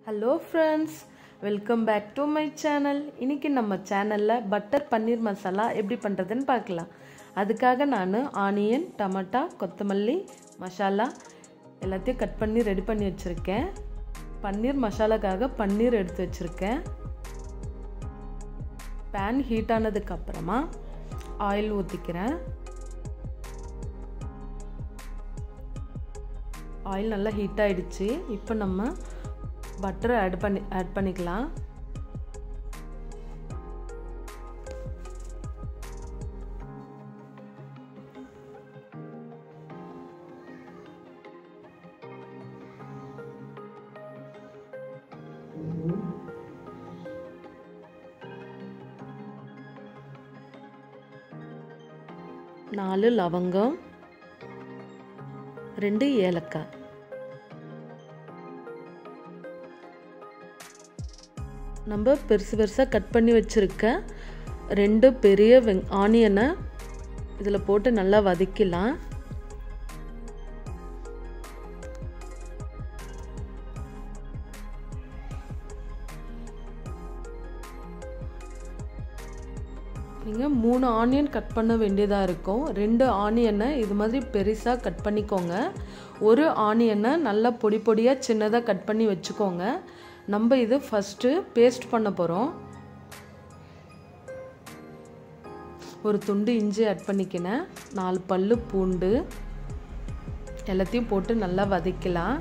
hello friends welcome back to my channel இன்னைக்கு நம்ம சேனலில் பட்டர் பன்னீர் மசாலா எப்படி பண்ணுறதுன்னு பார்க்கலாம் அதுக்காக நான் ஆனியன் டமாட்டா கொத்தமல்லி மசாலா எல்லாத்தையும் கட் பண்ணி ரெடி பண்ணி வச்சுருக்கேன் பன்னீர் மசாலாக்காக பன்னீர் எடுத்து வச்சுருக்கேன் பேன் ஹீட் ஆனதுக்கு அப்புறமா ஆயில் ஊற்றிக்கிறேன் ஆயில் நல்லா ஹீட் ஆயிடுச்சு இப்போ நம்ம பட்டரை ஆட் பண்ணி ஆட் பண்ணிக்கலாம் நாலு லவங்கம் ரெண்டு ஏலக்காய் நம்ம பெருசு பெருசாக கட் பண்ணி வச்சுருக்க ரெண்டு பெரிய வெங் ஆனியனை இதில் போட்டு நல்லா வதக்கிலாம் நீங்கள் மூணு ஆனியன் கட் பண்ண வேண்டியதாக இருக்கும் ரெண்டு ஆனியனை இது மாதிரி பெருசாக கட் பண்ணிக்கோங்க ஒரு ஆனியனை நல்லா பொடி பொடியாக சின்னதாக கட் பண்ணி வச்சுக்கோங்க நம்ம இது ஃபஸ்ட்டு பேஸ்ட் பண்ண போகிறோம் ஒரு துண்டு இஞ்சி ஆட் பண்ணிக்கினேன் நாலு பல் பூண்டு எல்லாத்தையும் போட்டு நல்லா வதக்கலாம்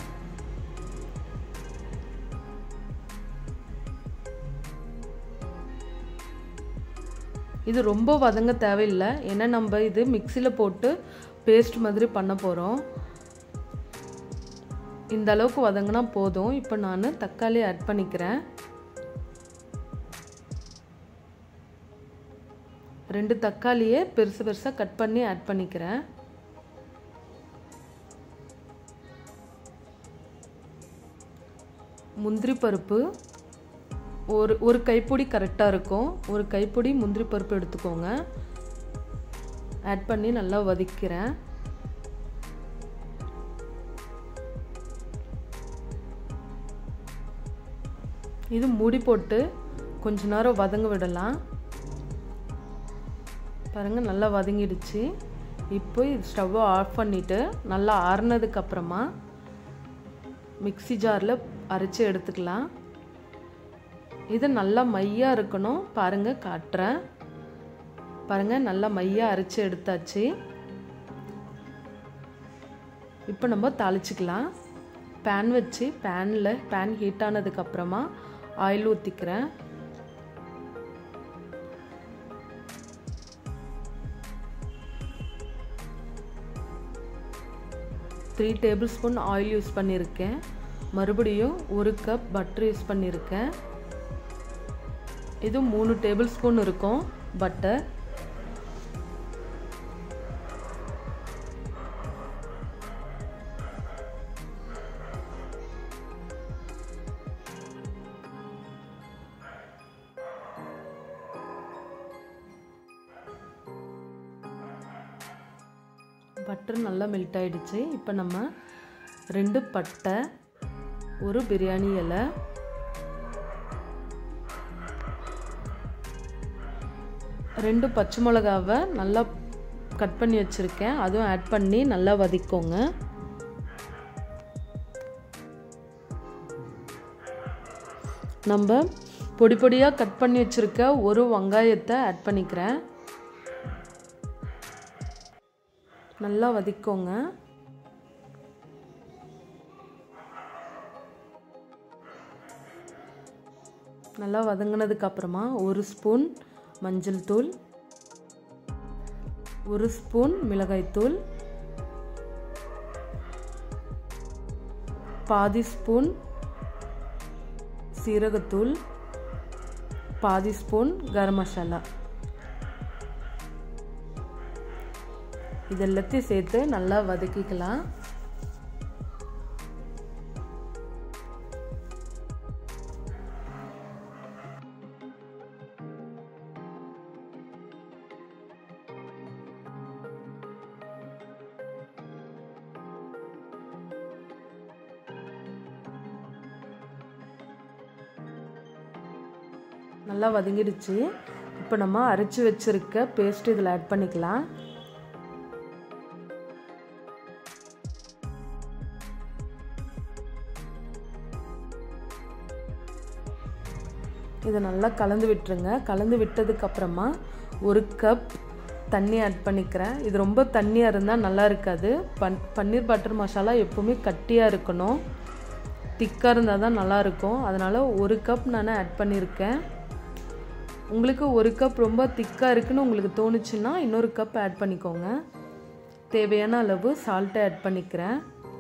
இது ரொம்ப வதங்க தேவையில்லை ஏன்னா நம்ம இது மிக்சியில் போட்டு பேஸ்ட் மாதிரி பண்ண போகிறோம் இந்த அளவுக்கு வதங்கினா போதும் இப்போ நான் தக்காளி ஆட் பண்ணிக்கிறேன் ரெண்டு தக்காளியே பெருசு பெருசாக கட் பண்ணி ஆட் பண்ணிக்கிறேன் முந்திரி பருப்பு ஒரு ஒரு கைப்பொடி கரெக்டாக இருக்கும் ஒரு கைப்பொடி முந்திரி பருப்பு எடுத்துக்கோங்க ஆட் பண்ணி நல்லா வதக்கிறேன் இது மூடி போட்டு கொஞ்ச நேரம் வதங்க விடலாம் பாருங்கள் நல்லா வதங்கிடுச்சு இப்போ இது ஸ்டவ்வை ஆஃப் பண்ணிவிட்டு நல்லா ஆறுனதுக்கு அப்புறமா மிக்சி ஜாரில் அரைச்சி எடுத்துக்கலாம் இது நல்லா மையாக இருக்கணும் பாருங்கள் காட்டுறேன் பாருங்கள் நல்லா மையாக அரைச்சி எடுத்தாச்சு இப்போ நம்ம தாளிச்சிக்கலாம் பேன் வச்சு பேனில் பேன் ஹீட் ஆனதுக்கப்புறமா ஆயில் ஊற்றிக்கிறேன் three tablespoon oil use பண்ணியிருக்கேன் மறுபடியும் ஒரு கப் பட்டர் யூஸ் பண்ணியிருக்கேன் இது மூணு டேபிள் ஸ்பூன் இருக்கும் பட்டர் பட்டர் நல்லா மெல்ட் ஆகிடுச்சு இப்போ நம்ம ரெண்டு பட்டை ஒரு பிரியாணி இலை ரெண்டு பச்சை மிளகாவை நல்லா கட் பண்ணி வச்சுருக்கேன் அதுவும் ஆட் பண்ணி நல்லா வதக்கோங்க நம்ம பொடி பொடியாக கட் பண்ணி வச்சுருக்க ஒரு வெங்காயத்தை ஆட் பண்ணிக்கிறேன் நல்லா வதக்கோங்க நல்லா வதங்கினதுக்கு அப்புறமா ஒரு ஸ்பூன் மஞ்சள் தூள் ஒரு ஸ்பூன் மிளகாய்த்தூள் பாதி ஸ்பூன் சீரகத்தூள் பாதி ஸ்பூன் கரம் மசாலா இதெல்லாத்தையும் சேர்த்து நல்லா வதக்கிக்கலாம் நல்லா வதங்கிடுச்சு இப்போ நம்ம அரைச்சி வச்சுருக்க பேஸ்ட் இதில் ஆட் பண்ணிக்கலாம் இதை நல்லா கலந்து விட்டுருங்க கலந்து விட்டதுக்கப்புறமா ஒரு கப் தண்ணி ஆட் பண்ணிக்கிறேன் இது ரொம்ப தண்ணியாக இருந்தால் நல்லா இருக்காது பன் பன்னீர் பட்டர் மசாலா எப்போவுமே கட்டியாக இருக்கணும் திக்காக இருந்தால் தான் நல்லாயிருக்கும் அதனால் ஒரு கப் நான் ஆட் பண்ணியிருக்கேன் உங்களுக்கு ஒரு கப் ரொம்ப திக்காக இருக்குன்னு உங்களுக்கு தோணுச்சுன்னா இன்னொரு கப் ஆட் பண்ணிக்கோங்க தேவையான அளவு சால்ட்டை ஆட் பண்ணிக்கிறேன்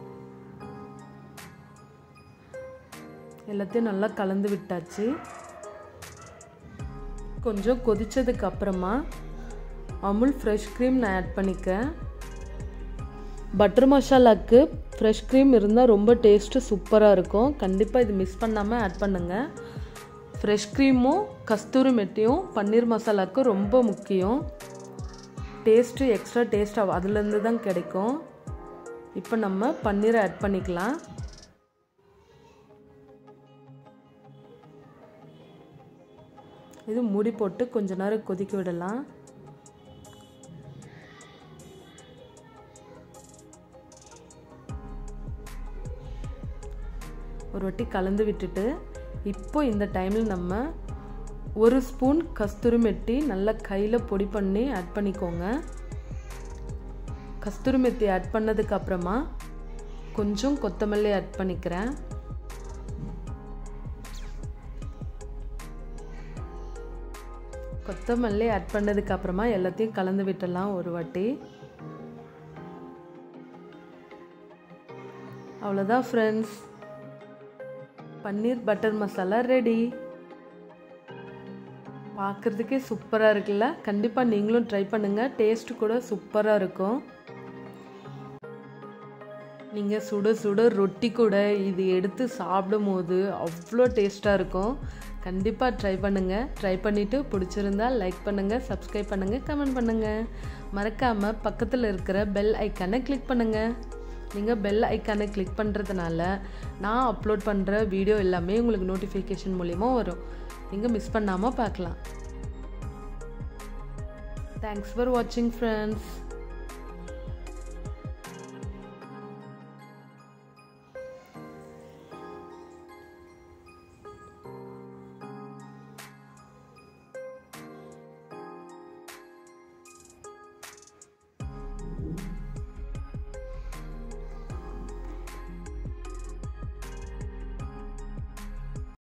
எல்லாத்தையும் நல்லா கலந்து விட்டாச்சு கொஞ்சம் கொதித்ததுக்கு அப்புறமா அமுல் ஃப்ரெஷ் க்ரீம் நான் ஆட் பண்ணிக்கிறேன் பட்டர் மசாலாவுக்கு ஃப்ரெஷ் க்ரீம் இருந்தால் ரொம்ப டேஸ்ட்டு சூப்பராக இருக்கும் கண்டிப்பாக இது மிஸ் பண்ணாமல் ஆட் பண்ணுங்கள் ஃப்ரெஷ் க்ரீமும் கஸ்தூரி மெட்டியும் பன்னீர் மசாலாவுக்கு ரொம்ப முக்கியம் டேஸ்ட்டு எக்ஸ்ட்ரா டேஸ்ட் அதுலேருந்து தான் கிடைக்கும் இப்போ நம்ம பன்னீரை ஆட் பண்ணிக்கலாம் இது மூடி போட்டு கொஞ்ச நேரம் கொதிக்க விடலாம் ஒரு வாட்டி கலந்து விட்டுட்டு இப்போ இந்த டைமில் நம்ம ஒரு ஸ்பூன் கஸ்தூரி மெட்டி நல்லா கையில் பொடி பண்ணி ஆட் பண்ணிக்கோங்க கஸ்தூரி மெத்தி ஆட் பண்ணதுக்கு அப்புறமா கொஞ்சம் கொத்தமல்லி ஆட் பண்ணிக்கிறேன் கொத்தமல்லி ஆட் பண்ணதுக்கு அப்புறமா எல்லாத்தையும் கலந்து விட்டுடலாம் ஒரு வாட்டி அவ்வளோதான் friends paneer butter masala ready பார்க்குறதுக்கே சூப்பராக இருக்குல்ல கண்டிப்பாக நீங்களும் ட்ரை பண்ணுங்கள் டேஸ்ட்டு கூட சூப்பராக இருக்கும் நீங்கள் சுட சுட ரொட்டி கூட இது எடுத்து சாப்பிடும் போது அவ்வளோ டேஸ்ட்டாக இருக்கும் கண்டிப்பாக ட்ரை பண்ணுங்கள் ட்ரை பண்ணிவிட்டு பிடிச்சிருந்தா லைக் பண்ணுங்கள் சப்ஸ்கிரைப் பண்ணுங்கள் கமெண்ட் பண்ணுங்கள் மறக்காமல் பக்கத்தில் இருக்கிற பெல் ஐக்கானை கிளிக் பண்ணுங்கள் நீங்கள் பெல் ஐக்கானை கிளிக் பண்ணுறதுனால நான் அப்லோட் பண்ணுற வீடியோ எல்லாமே உங்களுக்கு நோட்டிஃபிகேஷன் மூலிமா வரும் நீங்கள் மிஸ் பண்ணாமல் பார்க்கலாம் தேங்க்ஸ் ஃபார் வாட்சிங் ஃப்ரெண்ட்ஸ்